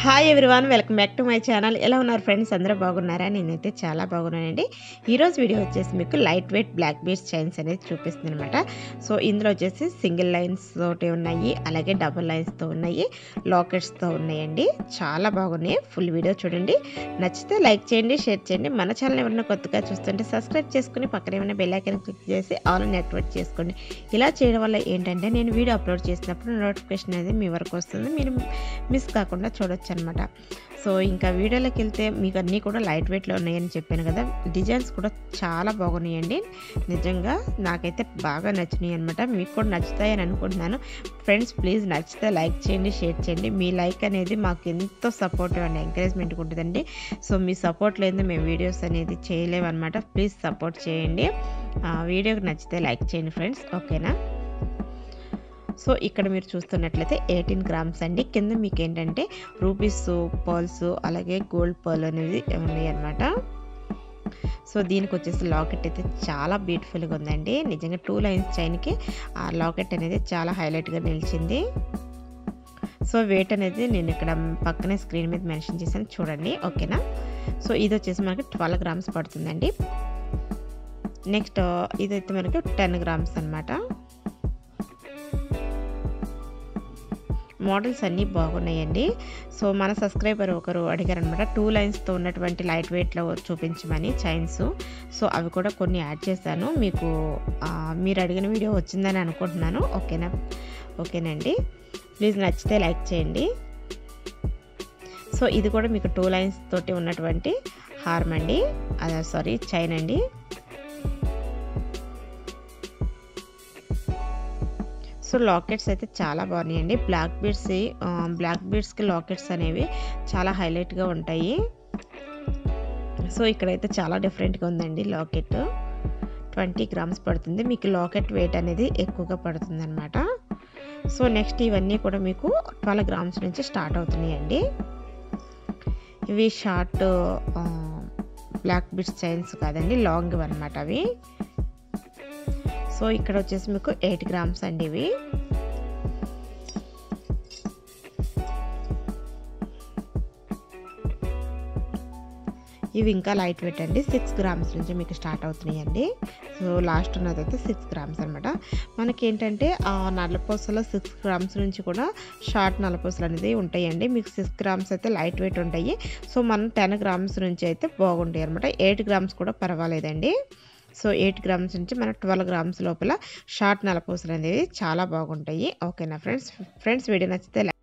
hi everyone welcome back to my channel ఎలా ఉన్నారు friends అందరూ బాగున్నారా నేనైతే చాలా బాగున్నానండి ఈరోజు వీడియో వచ్చేసి మీకు light weight black beads chains అనేది చూపిస్తుంది అనమాట సో ఇందులో వచ్చేసి సింగిల్ లైన్స్ తోటి ఉన్నాయి అలాగే డబుల్ లైన్స్తో ఉన్నాయి లాకెట్స్తో ఉన్నాయండి చాలా బాగున్నాయి ఫుల్ వీడియో చూడండి నచ్చితే లైక్ చేయండి షేర్ చేయండి మన ఛానల్ ఎవరైనా కొత్తగా చూస్తుంటే సబ్స్క్రైబ్ చేసుకుని పక్కన ఏమైనా బెల్ ఐకాన్ క్లిక్ చేసి ఆల్ నెట్వర్క్ చేసుకోండి ఇలా చేయడం వల్ల ఏంటంటే నేను వీడియో అప్లోడ్ చేసినప్పుడు నోటిఫికేషన్ అనేది మీ వరకు వస్తుంది మీరు మిస్ కాకుండా చూడొచ్చు అనమాట సో ఇంకా వీడియోలోకి వెళ్తే మీకు అన్నీ కూడా లైట్ వెయిట్లో ఉన్నాయని చెప్పాను కదా డిజైన్స్ కూడా చాలా బాగున్నాయండి నిజంగా నాకైతే బాగా నచ్చినాయి అనమాట మీకు కూడా నచ్చుతాయని అనుకుంటున్నాను ఫ్రెండ్స్ ప్లీజ్ నచ్చితే లైక్ చేయండి షేర్ చేయండి మీ లైక్ అనేది మాకు ఎంతో సపోర్టివ్ అండ్ ఎంకరేజ్మెంట్ ఉంటుందండి సో మీ సపోర్ట్ లేదు మేము వీడియోస్ అనేది చేయలేము అనమాట ప్లీజ్ సపోర్ట్ చేయండి ఆ వీడియోకి నచ్చితే లైక్ చేయండి ఫ్రెండ్స్ ఓకేనా సో ఇక్కడ మీరు చూస్తున్నట్లయితే ఎయిటీన్ గ్రామ్స్ అండి కింద మీకు ఏంటంటే రూపీస్ పర్ల్స్ అలాగే గోల్డ్ పర్ల్ అనేది ఉన్నాయి అనమాట సో దీనికి వచ్చేసి లాకెట్ అయితే చాలా బ్యూటిఫుల్గా ఉందండి నిజంగా టూ లైన్స్ చైన్కి ఆ లాకెట్ అనేది చాలా హైలైట్గా నిలిచింది సో వెయిట్ అనేది నేను ఇక్కడ పక్కనే స్క్రీన్ మీద మెన్షన్ చేశాను చూడండి ఓకేనా సో ఇది వచ్చేసి మనకి ట్వెల్వ్ గ్రామ్స్ పడుతుందండి నెక్స్ట్ ఇదైతే మనకి టెన్ గ్రామ్స్ అనమాట మోడల్స్ అన్నీ బాగున్నాయండి సో మన సబ్స్క్రైబర్ ఒకరు అడిగారనమాట టూ లైన్స్తో ఉన్నటువంటి లైట్ వెయిట్లో చూపించమని చైన్స్ సో అవి కూడా కొన్ని యాడ్ చేశాను మీకు మీరు అడిగిన వీడియో వచ్చిందని అనుకుంటున్నాను ఓకేనా ఓకేనండి ప్లీజ్ నచ్చితే లైక్ చేయండి సో ఇది కూడా మీకు టూ లైన్స్ తోటి ఉన్నటువంటి హార్మ్ అండి అదే సారీ చైన్ అండి సో లాకెట్స్ అయితే చాలా బాగున్నాయండి బ్లాక్ బీడ్స్ బ్లాక్ బీడ్స్కి లాకెట్స్ అనేవి చాలా హైలైట్గా ఉంటాయి సో ఇక్కడైతే చాలా డిఫరెంట్గా ఉందండి లాకెట్ ట్వంటీ గ్రామ్స్ పడుతుంది మీకు లాకెట్ వెయిట్ అనేది ఎక్కువగా పడుతుంది అనమాట సో నెక్స్ట్ ఇవన్నీ కూడా మీకు ట్వెల్వ్ గ్రామ్స్ నుంచి స్టార్ట్ అవుతున్నాయండి ఇవి షార్ట్ బ్లాక్ బిడ్స్ చైన్స్ కాదండి లాంగ్ అనమాట అవి సో ఇక్కడ వచ్చేసి మీకు ఎయిట్ గ్రామ్స్ అండి ఇవి ఇవి ఇంకా లైట్ వెయిట్ అండి సిక్స్ గ్రామ్స్ నుంచి మీకు స్టార్ట్ అవుతున్నాయండి సో లాస్ట్ ఉన్నదైతే సిక్స్ గ్రామ్స్ అనమాట మనకి ఏంటంటే ఆ నల్లపూసలో సిక్స్ గ్రామ్స్ నుంచి కూడా షార్ట్ నల్లపూసలు అనేది ఉంటాయండి మీకు సిక్స్ గ్రామ్స్ అయితే లైట్ వెయిట్ ఉంటాయి సో మనం టెన్ గ్రామ్స్ నుంచి అయితే బాగుంటాయి అనమాట ఎయిట్ గ్రామ్స్ కూడా పర్వాలేదండి సో ఎయిట్ గ్రామ్స్ నుంచి మన ట్వెల్వ్ గ్రామ్స్ లోపల షార్ట్ నలపూసలు అనేవి చాలా బాగుంటాయి ఓకేనా ఫ్రెండ్స్ ఫ్రెండ్స్ వీడియో నచ్చితే